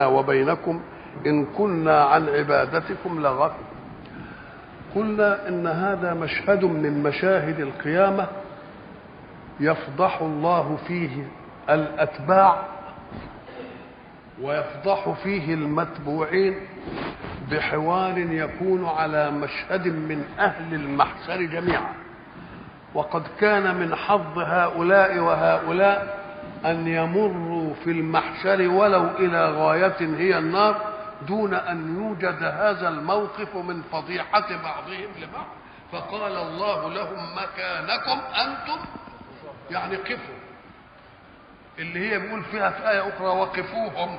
وبينكم إن كنا عن عبادتكم لغافل قلنا إن هذا مشهد من مشاهد القيامة يفضح الله فيه الأتباع ويفضح فيه المتبوعين بحوار يكون على مشهد من أهل المحشر جميعا وقد كان من حظ هؤلاء وهؤلاء أن يمروا في المحشر ولو إلى غاية هي النار دون أن يوجد هذا الموقف من فضيحة بعضهم لبعض فقال الله لهم مكانكم أنتم يعني قفوا اللي هي بيقول فيها في آية أخرى وقفوهم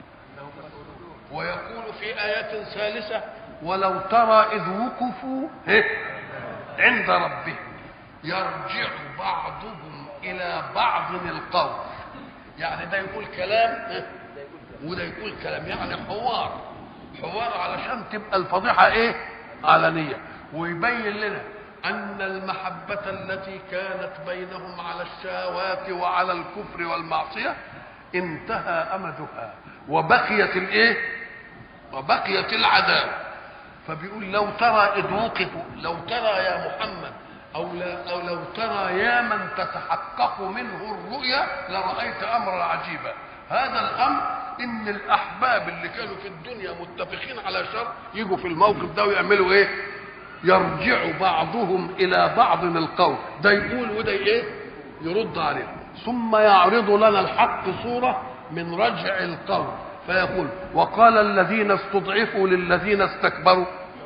ويقول في آية ثالثة ولو ترى إذ وقفوا عند ربهم يرجع بعضهم إلى بعض القول يعني ده يقول كلام وده يقول كلام يعني حوار حوار علشان تبقى الفضيحة إيه علنية ويبين لنا أن المحبة التي كانت بينهم على الشهوات وعلى الكفر والمعصية انتهى أمدها وبقيت الإيه وبقيت العداوة فبيقول لو ترى إذ وقفوا لو ترى يا محمد أو, لا أو لو ترى يا من تتحقق منه الرؤيا لرأيت أمرا عجيبا هذا الأمر إن الأحباب اللي كانوا في الدنيا متفقين على شر يجوا في الموقف ده ويعملوا إيه يرجع بعضهم إلى بعض القول ده يقول وده إيه يرد عليه ثم يعرض لنا الحق صورة من رجع القول فيقول وقال الذين استضعفوا للذين استكبروا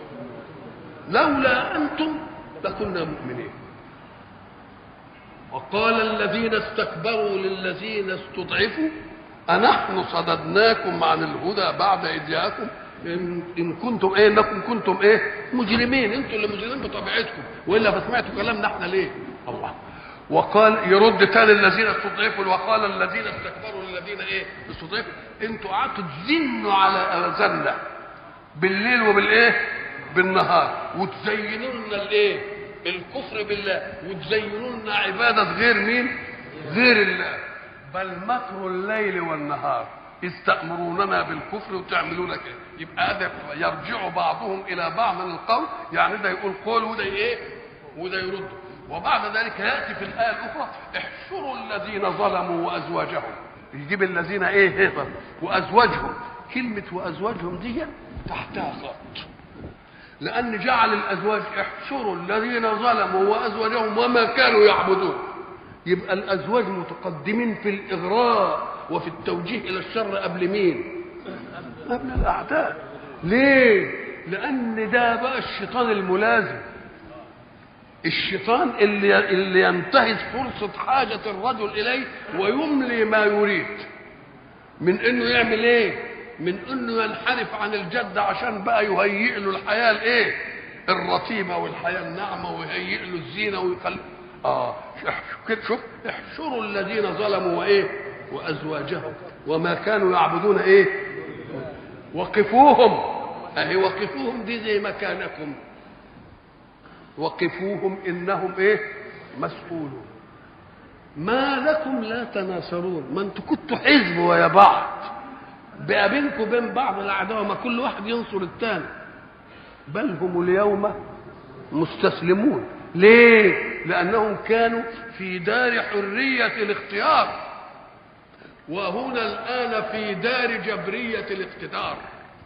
لولا أنتم لكنا مؤمنين وقال الذين استكبروا للذين استضعفوا أنحن صددناكم عن الهدى بعد إذ جاءكم إن, إن كنتم إيه إنكم كنتم إيه مجرمين أنتم اللي مجرمين بطبيعتكم وإلا فسمعتوا كلامنا إحنا ليه الله وقال يرد تاني الذين استضعفوا وقال الذين استكبروا للذين ايه استضعفوا انتوا قعدتوا تزنوا على اذاننا بالليل وبالايه بالنهار وتزينوا لنا الايه الكفر بالله وتزينوا لنا عباده غير مين غير الله بل مكر الليل والنهار إذ تأمروننا بالكفر وتعملون كده يبقى هذا يرجع بعضهم إلى بعض من القول يعني ده يقول قول وده إيه وده يرد وبعد ذلك ياتي في الايه الاخرى احشروا الذين ظلموا وازواجهم يجيب الذين ايه هفر وازواجهم كلمه وازواجهم دي تحتها خط لان جعل الازواج احشروا الذين ظلموا وازواجهم وما كانوا يعبدون يبقى الازواج متقدمين في الاغراء وفي التوجيه الى الشر قبل مين قبل الاعداء ليه لان ده بقى الشيطان الملازم الشيطان اللي اللي ينتهز فرصة حاجة الرجل إليه ويملي ما يريد من إنه يعمل إيه؟ من إنه ينحرف عن الجد عشان بقى يهيئ له الحياة الإيه؟ الرتيبة والحياة الناعمة ويهيئ له الزينة ويخلي آه شوف احشروا الذين ظلموا وإيه؟ وأزواجهم وما كانوا يعبدون إيه؟ وقفوهم أهي وقفوهم دي زي مكانكم وقفوهم انهم ايه مسؤولون ما لكم لا تناصرون ما انتوا كنتوا حزب ويا بعض بقى بينكم بين بعض العداوه ما كل واحد ينصر الثاني بل هم اليوم مستسلمون ليه لانهم كانوا في دار حريه الاختيار وهنا الان في دار جبريه الاقتدار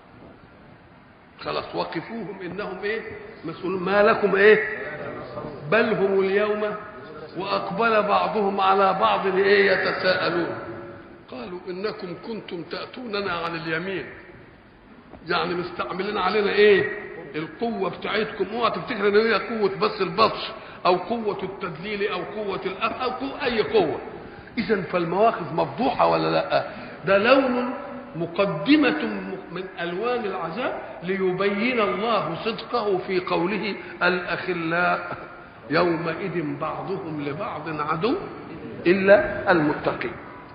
خلاص وقفوهم انهم ايه مسؤولون ما لكم ايه بل هم اليوم واقبل بعضهم على بعض ايه يتساءلون قالوا انكم كنتم تاتوننا عن اليمين يعني مستعملين علينا ايه القوة بتاعتكم اوعى تفتكر ان هي قوة بس البطش او قوة التدليل او قوة الأف او قوة اي قوة اذا فالمواقف مفضوحة ولا لا ده لون مقدمة من ألوان العذاب ليبين الله صدقه في قوله الأخلاء يومئذ بعضهم لبعض عدو إلا المتقين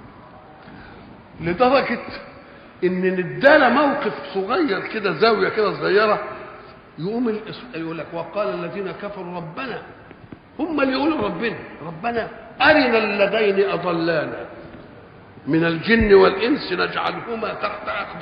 لدرجة إن ندانا موقف صغير كده زاوية كده صغيرة يقوم يقول لك وقال الذين كفروا ربنا هم اللي يقولوا ربنا ربنا أرنا اللذين أضلانا من الجن والإنس نجعلهما تحت أقدامنا